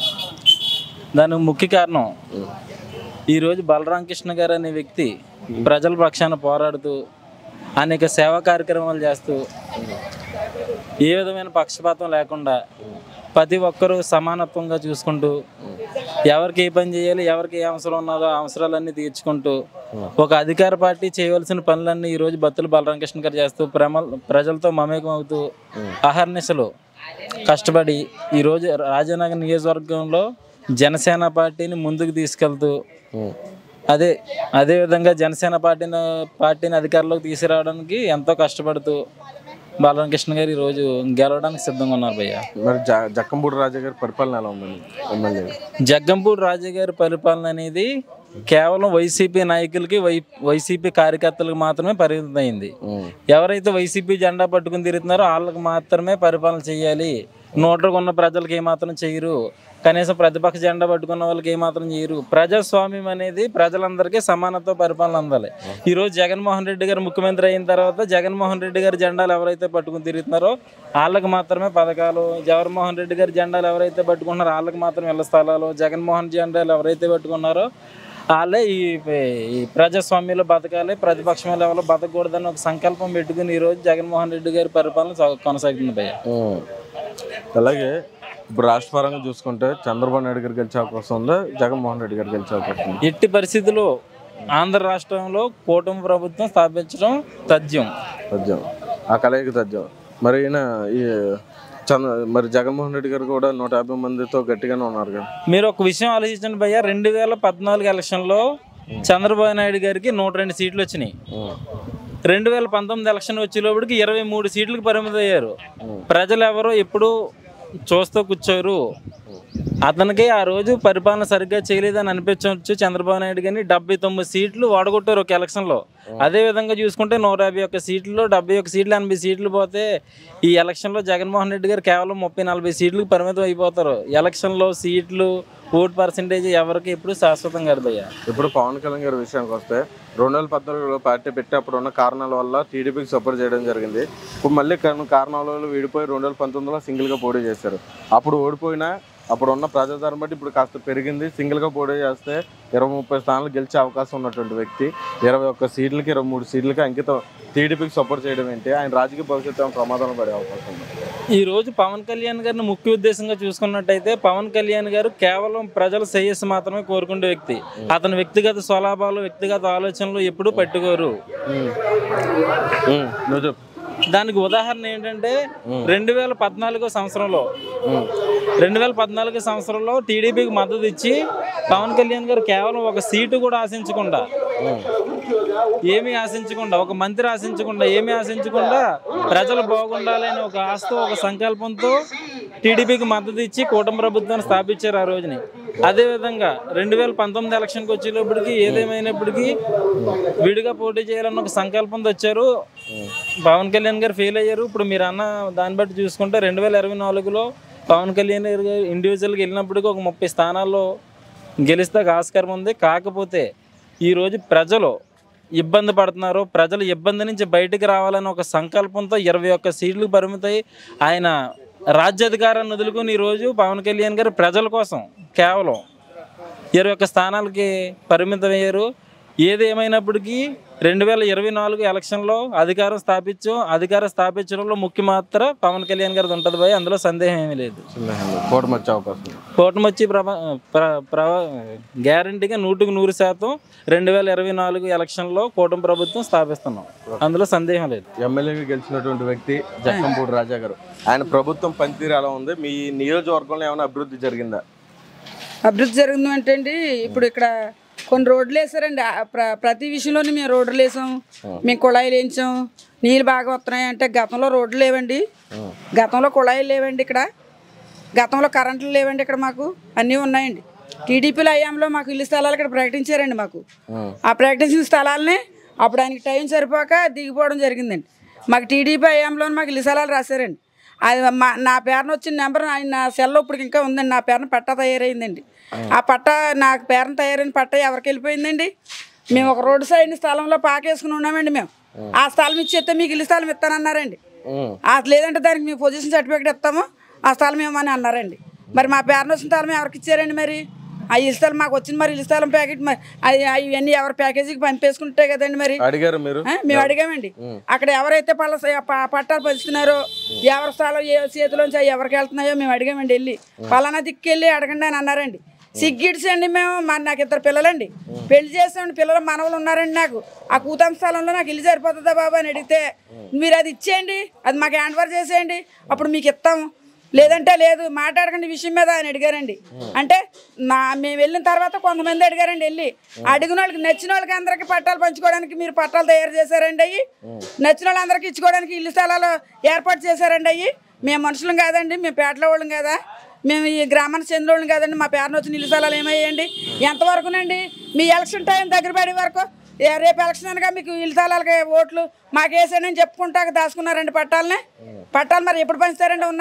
దానికి ముఖ్య కారణం ఈరోజు బలరామకృష్ణ గారు అనే వ్యక్తి ప్రజల పక్షాన పోరాడుతూ అనేక సేవా కార్యక్రమాలు చేస్తూ ఏ విధమైన పక్షపాతం లేకుండా ప్రతి ఒక్కరూ సమానత్వంగా చూసుకుంటూ ఎవరికి ఏ పని చేయాలి ఎవరికి ఏ అవసరం ఉన్నదో ఆ అవసరాలన్నీ తీర్చుకుంటూ ఒక అధికార పార్టీ చేయవలసిన పనులన్నీ ఈరోజు బత్తుల బలరామకృష్ణ గారు చేస్తూ ప్రమ ప్రజలతో మమేకం అవుతూ అహర్నిశలు కష్టపడి ఈరోజు రాజనగర్ నియోజకవర్గంలో జనసేన పార్టీని ముందుకు తీసుకెళ్తూ అదే అదే విధంగా జనసేన పార్టీని పార్టీని అధికారంలోకి తీసుకురావడానికి ఎంతో కష్టపడుతూ బాలరామకృష్ణ గారు ఈరోజు గెలవడానికి సిద్ధంగా ఉన్నారు భయ్య మరి జ- జక్కంపూడి రాజా గారి పరిపాలన ఎలా ఉందండి ఎమ్మెల్యే జగ్గంపూడి రాజా గారి పరిపాలన అనేది కేవలం వైసీపీ నాయకులకి వై వైసీపీ కార్యకర్తలకు మాత్రమే పరిమితమైంది ఎవరైతే వైసీపీ జెండా పట్టుకుని తిరుగుతున్నారో వాళ్ళకి మాత్రమే పరిపాలన చేయాలి నోట్లకు ఉన్న ప్రజలకి ఏమాత్రం చేయరు కనీసం ప్రతిపక్ష జెండా పట్టుకున్న వాళ్ళకి ఏమాత్రం చేయరు ప్రజాస్వామ్యం అనేది ప్రజలందరికీ సమానత్వ పరిపాలన అందాలి ఈ రోజు జగన్మోహన్ రెడ్డి గారు ముఖ్యమంత్రి అయిన తర్వాత జగన్మోహన్ రెడ్డి గారి జెండాలు ఎవరైతే పట్టుకుని తిరుగుతున్నారో వాళ్ళకి మాత్రమే పథకాలు జగన్మోహన్ రెడ్డి గారి జెండాలు ఎవరైతే పట్టుకున్నారో వాళ్ళకి మాత్రం ఇళ్ల స్థలాలు జగన్మోహన్ జెండాలు ఎవరైతే పట్టుకున్నారో వాళ్ళే ఈ ఈ ప్రజాస్వామ్యంలో బతకాలి ప్రతిపక్షం లెవెల్లో బతకూడదని ఒక సంకల్పం పెట్టుకుని ఈరోజు జగన్మోహన్ రెడ్డి గారి పరిపాలన సా- కొనసాగుతుంది భయ్య ఉం. అలాగే ఇప్పుడు రాష్ట్ర పరంగా చూసుకుంటే చంద్రబాబు నాయుడు గారు గెలిచే అవకాశం ఉందా జగన్మోహన్ రెడ్డి గారు గెలిచే అవకాశం ఉందా ఎట్టి పరిస్థితుల్లో ఆంధ్ర రాష్ట్రంలో కూటమి ప్రభుత్వం స్థాపించడం తథ్యం తథ్యం ఆ కలయిక తథ్యం మరి ఈయన ఈ చంద్ర మరి జగన్మోహన్ రెడ్డి గారు కూడా నూట యాభై మందితో గట్టిగానే ఉన్నారు కదా మీరు ఒక విషయం ఆలోచించండి భయ్య రెండు వేల పద్నాలుగు ఎలక్షన్లో చంద్రబాబు నాయుడు గారికి నూట రెండు సీట్లు వచ్చినాయి రెండు వేల పంతొమ్మిది ఎలక్షన్ వచ్చేలోపటికి ఇరవై మూడు సీట్లకు పరిమితం అయ్యారు ప్రజలు ఎవరో ఎప్పుడు చూస్తూ కూర్చోరు అతనికి ఆ రోజు పరిపాలన సరిగ్గా చేయలేదని అనిపించవచ్చు చంద్రబాబు నాయుడు కానీ డెబ్బై తొమ్మిది సీట్లు ఓడగొట్టారు ఒక ఎలక్షన్లో అదే విధంగా చూసుకుంటే నూట యాభై ఒక్క సీట్లు డెబ్బై ఒక్క సీట్లు ఎనభై సీట్లు పోతే ఈ ఎలక్షన్లో జగన్మోహన్ రెడ్డి గారు కేవలం ముప్పై నలభై సీట్లకు పరిమితం అయిపోతారు ఎలక్షన్లో సీట్లు ఓట్ పర్సంటేజ్ ఎవరికి ఎప్పుడు శాశ్వతం కాదు భయ్య ఇప్పుడు పవన్ కళ్యాణ్ గారి విషయానికి వస్తే రెండు వేల పద్నాలుగులో పార్టీ పెట్టి అప్పుడు ఉన్న కారణాల వల్ల టీడీపీకి సపోర్ట్ చేయడం జరిగింది ఇప్పుడు మళ్ళీ కొన్ని కారణాల వల్ల విడిపోయి రెండు వేల పంతొమ్మిదిలో సింగిల్గా పోటీ చేశారు అప్పుడు ఓడిపోయినా అప్పుడు ఉన్న ప్రజాదరణ బట్టి ఇప్పుడు కాస్త పెరిగింది సింగిల్గా పోటీ చేస్తే ఇరవై ముప్పై స్థానాలు గెలిచే అవకాశం ఉన్నటువంటి వ్యక్తి ఇరవై ఒక్క సీట్లకి ఇరవై మూడు సీట్లకి అంకితం టీడీపీకి సపోర్ట్ చేయడం ఏంటి ఆయన రాజకీయ భవిష్యత్తు ఏమైనా ప్రమాదంలో పడే అవకాశం ఉంది ఈ రోజు పవన్ కళ్యాణ్ గారిని ముఖ్య ఉద్దేశంగా చూసుకున్నట్టయితే పవన్ కళ్యాణ్ గారు కేవలం ప్రజల శ్రేయస్సు మాత్రమే కోరుకునే వ్యక్తి అతని వ్యక్తిగత స్వలాభాలు వ్యక్తిగత ఆలోచనలు ఎప్పుడూ పట్టుకోరు ఉం, నువ్వు చెప్పు దానికి ఉదాహరణ ఏంటంటే రెండు వేల పద్నాలుగో సంవత్సరంలో రెండు వేల పద్నాలుగో సంవత్సరంలో టీడీపీకి మద్దతు ఇచ్చి పవన్ కళ్యాణ్ గారు కేవలం ఒక సీటు కూడా ఆశించకుండా ఏమీ ఆశించకుండా ఒక మంత్రి ఆశించకుండా ఏమీ ఆశించకుండా ప్రజలు బాగుండాలి అని ఒక ఆస్తో ఒక సంకల్పంతో టీడీపీకి మద్దతు ఇచ్చి కూటమి ప్రభుత్వాన్ని స్థాపించారు ఆ రోజుని అదేవిధంగా రెండు వేల పంతొమ్మిది ఎలక్షన్కి వచ్చేటప్పటికి ఏదేమైనప్పటికీ విడిగా పోటీ చేయాలన్న ఒక సంకల్పంతో వచ్చారు పవన్ కళ్యాణ్ గారు ఫెయిల్ అయ్యారు ఇప్పుడు మీరు అన్న దాన్ని బట్టి చూసుకుంటే రెండు వేల ఇరవై నాలుగులో పవన్ కళ్యాణ్ గారు ఇండివిజువల్గా వెళ్ళినప్పటికీ ఒక ముప్పై స్థానాల్లో గెలిస్తే ఆస్కారం ఉంది కాకపోతే ఈరోజు ప్రజలు ఇబ్బంది పడుతున్నారు ప్రజలు ఇబ్బంది నుంచి బయటికి రావాలని ఒక సంకల్పంతో ఇరవై ఒక్క సీట్లు పరిమితై ఆయన రాజ్యాధికారాన్ని వదులుకొని ఈరోజు పవన్ కళ్యాణ్ గారు ప్రజల కోసం కేవలం ఇరవై ఒక్క స్థానాలకి పరిమితం అయ్యారు ఏది ఏమైనప్పటికీ రెండు వేల ఇరవై నాలుగు ఎలక్షన్లో అధికారం స్థాపించాం అధికారం స్థాపించడంలో ముఖ్య మాత్ర పవన్ కళ్యాణ్ గారిది ఉంటుంది భయ అందులో సందేహం ఏమీ లేదు కూటమి వచ్చే అవకాశం ఉంది. కూటమి వచ్చి ప్రభ ప్ర ప్ర గ్యారంటీగా నూటికి నూరు శాతం రెండు వేల ఇరవై నాలుగు ఎలక్షన్లో కూటమి ప్రభుత్వం స్థాపిస్తున్నాం అందులో సందేహం లేదు ఎమ్మెల్యేగా గెలిచినటువంటి వ్యక్తి జక్కంపూడి రాజా గారు ఆయన ప్రభుత్వం పనితీరు ఎలా ఉంది మీ నియోజకవర్గంలో ఏమైనా అభివృద్ధి జరిగిందా అభివృద్ధి జరిగింది అంటే అండి ఇప్పుడు ఇక్కడ కొన్ని రోడ్లు వేసారండి ఆ ప్ర- ప్రతి విషయంలోని మేము రోడ్లు వేసాం మేము కుళాయిలు వేయించాం నీళ్ళు బాగా వస్తున్నాయి అంటే గతంలో రోడ్లు లేవండి గతంలో కుళాయిలు లేవండి ఇక్కడ గతంలో కరెంట్లు లేవండి ఇక్కడ మాకు అన్నీ ఉన్నాయండి టీడీపీలో అయ్యాంలో మాకు ఇల్లు స్థలాలు ఇక్కడ ప్రకటించారండి మాకు ఆ ప్రకటించిన స్థలాలనే అప్పుడు ఆయనకి టైం సరిపోక దిగిపోవడం జరిగిందండి మాకు టీడీపీ అయ్యాంలో మాకు ఇల్లు స్థలాలు రాశారండి అది మా నా పేరున వచ్చిన నెంబర్ ఆయన నా సెల్లో ఇప్పుడు ఇంకా ఉందండి నా పేరున పట్టా తయారైందండి ఆ పట్టా నాకు పేరున తయారైన పట్టా ఎవరికి వెళ్ళిపోయిందండి మేము ఒక రోడ్డు సైడ్ స్థలంలో పాకేసుకుని ఉన్నామండి మేము ఆ స్థలం ఇచ్చేస్తే మీకు ఇల్లు స్థలం ఇస్తానన్నారండి ఆ లేదంటే దానికి మీ పొజిషన్ సర్టిఫికేట్ ఇస్తాము ఆ స్థలం ఏమని అన్నారండి మరి మా పేరున వచ్చిన స్థలం ఎవరికి ఇచ్చారండి మరి ఆ ఇల్లు స్థలం మాకు వచ్చింది మరి ఇల్లు స్థలం ప్యాకెట్ మరి అవి అవన్నీ ఎవరి ప్యాకేజీకి పంపేసుకుంటే కదండి మరి అడిగారు మీరు ఆ, మేము అడిగామండి అక్కడ ఎవరైతే పళ్ళ ప- పట్టాలు పంచుతున్నారో ఎవరి స్థలం ఏ చేతిలోంచి అవి ఎవరికి వెళ్తున్నాయో మేము అడిగామండి వెళ్ళి పలానా దిక్కెళ్ళి అడగండి అని అన్నారండి సిగ్గిడ్సండి మేము మరి నాకు ఇద్దరు పిల్లలండి పెళ్లి చేసామండి పిల్లలు మనవలు ఉన్నారండి నాకు ఆ కూతం స్థలంలో నాకు ఇల్లు సరిపోతుందా బాబా అని అడిగితే మీరు అది ఇచ్చేయండి అది మాకు హ్యాండ్ ఓవర్ చేసేయండి అప్పుడు మీకు ఇస్తాము లేదంటే లేదు మాట్లాడకండి ఈ విషయం మీద ఆయన అడిగారండి అంటే నా మేము వెళ్ళిన తర్వాత కొంతమంది అడిగారండి వెళ్ళి అడిగిన వాళ్ళకి నచ్చిన వాళ్ళకి అందరికి పట్టాలు పంచుకోవడానికి మీరు పట్టాలు తయారు చేశారండి అయ్యి నచ్చిన వాళ్ళందరికీ ఇచ్చుకోవడానికి ఇల్లు స్థలాలు ఏర్పాటు చేశారండి అయ్యి మేము మనుషులం కాదండి మేము పేటలో వాళ్ళం కదా మేము ఈ గ్రామానికి చెందిన వాళ్ళం కాదండి మా పేరున వచ్చిన ఇల్లు స్థలాలు ఏమయ్యండి ఎంతవరకునండి మీ ఎలక్షన్ టైం దగ్గర పడే వరకు ఏ- రేపు ఎలక్షన్ అనగా మీకు ఇల్లు స్థలాలకి ఓట్లు మాకు వేసానని చెప్పుకుంటా దాచుకున్నారండి పట్టాలని పట్టాలు మరి ఎప్పుడు పంచుతారండి ఉన్నాయి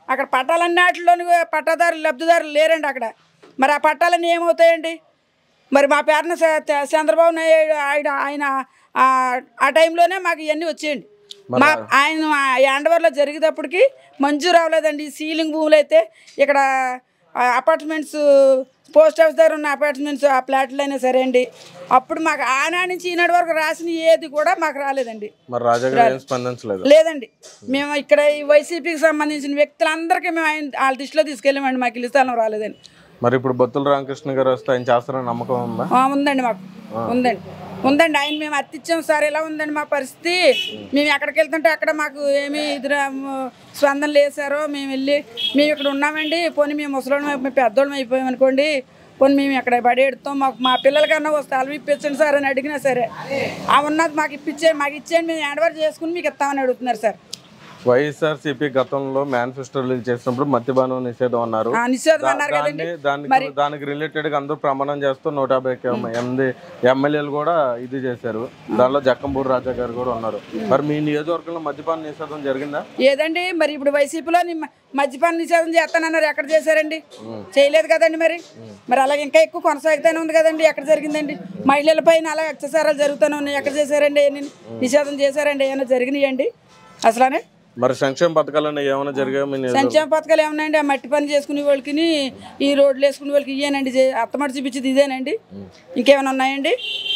అక్కడ పట్టాలన్నిటిలోని పట్టాదారులు లబ్ధిదారులు లేరండి అక్కడ మరి ఆ పట్టాలన్నీ ఏమవుతాయండి మరి మా పేరున చ- చ- చంద్రబాబు నాయుడు ఆయన ఆయన ఆ- ఆ టైంలోనే మాకు ఇవన్నీ వచ్చేయండి మా ఆయన యాండవర్లో జరిగేటప్పటికి మంజూరు అవ్వలేదండి ఈ సీలింగ్ భూములు అయితే ఇక్కడ ఆ, అపార్ట్మెంట్స్ పోస్ట్ ఆఫీస్ దగ్గర ఉన్న అపార్ట్మెంట్స్ ఆ ప్లాట్లు అయినా సరే అండి అప్పుడు మాకు ఆనాడు నుంచి ఈనాడు వరకు రాసిన ఏది కూడా మాకు రాలేదండి మరి రాజా గారు ఏం స్పందించలేదు లేదండి మేము ఇక్కడ ఈ వైసీపీకి సంబంధించిన వ్యక్తులందరికీ మేము ఆయన వాళ్ళ దృష్టిలో తీసుకెళ్ళామండి మాకు ఇల్లు స్థలం రాలేదండి మరి ఇప్పుడు బొత్తుల రామకృష్ణ గారు వస్తే ఆయన చేస్తారని నమ్మకం ఉందా ఆ, ఉందండి మాకు ఉందండి ఉందండి ఆయన మేము అత్తిచ్చాం సార్ ఎలా ఉందండి మా పరిస్థితి మేము ఎక్కడికి వెళ్తుంటే అక్కడ మాకు ఏమి ఎదురు స్పందన లేసారో మేము వెళ్ళి మేము ఇక్కడ ఉన్నామండి పోనీ మేము ముసలోళ్ళం మేము పెద్దోళ్ళం అయిపోయాం అనుకోండి పోనీ మేము ఎక్కడ పడి ఎడతాం మాకు మా పిల్లలకన్నా వస్తే అలవి ఇప్పించండి సార్ అని అడిగినా సరే ఆ ఉన్నది మాకు ఇప్పించే మాకు ఇచ్చేయండి మేము హ్యాండ్ చేసుకుని మీకు ఇస్తామని అడుగుతున్నారు సార్ వైఎస్ఆర్సీపీ గతంలో మేనిఫెస్టో రిలీజ్ చేసినప్పుడు మద్యపానం నిషేధం అన్నారు ఆ, నిషేధం దా- అన్నారు కదండి దాన్ని దానికి దానికి రిలేటెడ్ గా అందరూ ప్రమాణం చేస్తూ నూట యాభై ఎనిమిది ఎమ్మెల్యేలు కూడా ఇది చేశారు దానిలో జక్కంపూడి రాజా గారు కూడా ఉన్నారు మరి మీ నియోజకవర్గంలో మద్యపాన నిషేధం జరిగిందా ఏదండి మరి ఇప్పుడు వైసీపీలో ని- మద్యపాన నిషేధం చేస్తానన్నారు ఎక్కడ చేశారండి చేయలేదు కదండి మరి మరి అలాగే ఇంకా ఎక్కువ కొనసాగుతూనే ఉంది కదండి ఎక్కడ జరిగిందండి మహిళల పైన అలా అత్యాచారాలు జరుగుతూనే ఉన్నాయి ఎక్కడ చేశారండి ఎన్ని నిషేధం చేశారండి ఏమైనా జరిగినాయండి అసలానే మరి సంక్షేమ పథకాలన్నీ ఏమైనా జరిగాయో మీ నియోజకవర్గంలో? సంక్షేమ పథకాలు ఏమన్నాయండి ఆ మట్టి పని చేసుకునే వాళ్ళకి ఈ రోడ్లు వేసుకునే వాళ్ళకి ఇయ్యేనండి చే- అత్తమటి చూపించేది ఇదేనండి ఇంకేమైనా ఉన్నాయండి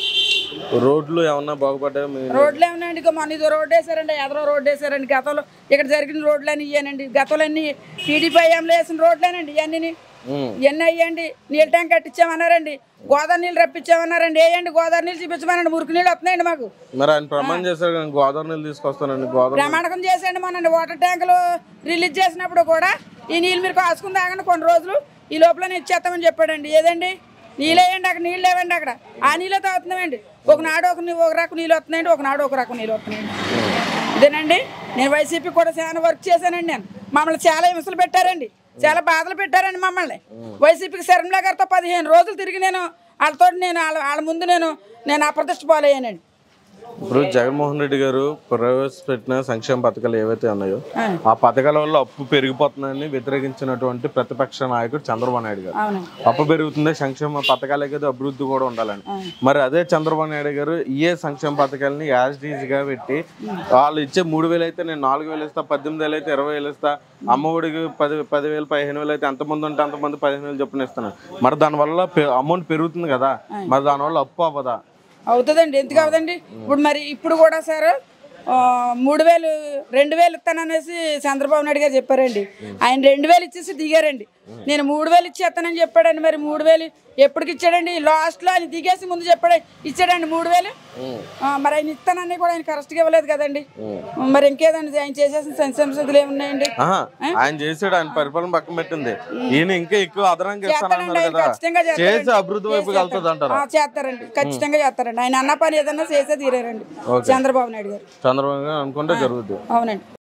రోడ్లు ఏమన్నా బాగుపడ్డాయో మీ రోడ్లు ఏమన్నాయండి ఇక మొన్న ఇదో రోడ్డు వేసారండి ఎదరో రోడ్డు వేసారండి గతంలో ఇక్కడ జరిగిన రోడ్లన్నీ ఇయ్యానండి గతంలో అన్ని టీడీపీ హయాంలో వేసిన రోడ్లేనండి ఇవన్నీ ఉమ్. ఇవన్నీ అయ్యండి నీళ్ళ ట్యాంక్ కట్టించామన్నారండి గోదావరి నీళ్ళు రప్పించామన్నారండి వేయండి గోదావరి నీళ్ళు చూపించమనండి మురికి నీళ్ళు వస్తున్నాయండి మాకు మరి ఆయన ప్రమాణం చేశారు కానీ గోదావరి నీళ్ళు తీసుకొస్తానండి గోదావరి ప్రమాణకం చేసేయండి మొన్న వాటర్ ట్యాంకులు రిలీజ్ చేసినప్పుడు కూడా ఈ నీళ్ళు మీరు కాసుకుని తాగండి కొన్ని రోజులు ఈ లోపల నేను ఇచ్చేస్తామని చెప్పాడండి ఏదండి నీళ్ళు వేయండి అక్కడ నీళ్ళు లేవండి అక్కడ ఆ నీళ్ళే తాగుతున్నామండి ఒకనాడు ఒక నీ- ఒక రకం నీళ్ళు వస్తున్నాయండి ఒకనాడు ఒక రకం నీళ్ళు వస్తున్నాయండి ఇదేనండి నేను వైసీపీ కూడా చాలా వర్క్ చేశానండి నేను మమ్మల్ని చాలా హింసలు పెట్టారండి చాలా బాధలు పెట్టారండి మమ్మల్ని వైసీపీకి శర్మలా గారితో పదిహేను రోజులు తిరిగి నేను వాళ్ళతో నేను వాళ్ళ వాళ్ళ ముందు నేను నేను అప్రతిష్ట పాలయ్యానండి ఇప్పుడు జగన్మోహన్ రెడ్డి గారు ప్రవేశపెట్టిన సంక్షేమ పథకాలు ఏవైతే ఉన్నాయో ఆ పథకాల వల్ల అప్పు పెరిగిపోతుందని వ్యతిరేకించినటువంటి ప్రతిపక్ష నాయకుడు చంద్రబాబు నాయుడు గారు అవునండి అప్పు పెరుగుతుంది సంక్షేమ పథకాలే కదా అభివృద్ధి కూడా ఉండాలని మరి అదే చంద్రబాబు నాయుడు గారు ఏ సంక్షేమ పథకాలని యాజ్ డీజ్ గా పెట్టి వాళ్ళు ఇచ్చే మూడు వేలు అయితే నేను నాలుగు వేలు ఇస్తా పద్దెనిమిది వేలు అయితే ఇరవై వేలు ఇస్తా అమ్మఒడికి పది పదివేలు పదిహేను వేలు అయితే ఎంతమంది ఉంటే అంతమంది పదిహేను వేలు చొప్పున ఇస్తాను మరి దానివల్ల అమౌంట్ పెరుగుతుంది కదా మరి దానివల్ల అప్పు అవ్వదా అవుతుందండి ఎందుకు అవుతుందండి ఇప్పుడు మరి ఇప్పుడు కూడా సార్ ఆ, మూడు వేలు రెండు వేలు ఇస్తాననేసి చంద్రబాబు నాయుడు గారు చెప్పారండి ఆయన రెండు వేలు ఇచ్చేసి దిగారండి నేను మూడు వేలు ఇచ్చేస్తానని చెప్పాడండి మరి మూడు వేలు ఎప్పటికి ఇచ్చాడండి లాస్ట్లో ఆయన దిగేసి ముందు చెప్పాడు ఇచ్చాడండి మూడు వేలు ఆ, మరి ఆయన ఇస్తానని కూడా ఆయన కరెక్ట్గా ఇవ్వలేదు కదండి మరి ఇంకేదండి ఆయన చేసేసిన సంక్షేమ నిధులు ఏమున్నాయండి ఆహా, ఆయన చేసాడు ఆయన పరిపాలన పక్కన పెట్టింది ఈయన ఇంకా ఎక్కువ అదనంగా చేస్తారండి ఇస్తానన్నారు ఆయన కదా ఖచ్చితంగా చేస్తారండి. చేసి అభివృద్ధి వైపు చేసి వెళ్తుంది అంటారా ఆ, చేస్తారండి ఖచ్చితంగా చేస్తారండి ఆయన అన్న పని ఏదన్నా చేసే తీరారండి చంద్రబాబు నాయుడు గారు చంద్రబాబు గారు అనుకుంటే జరుగుద్ది అవునండి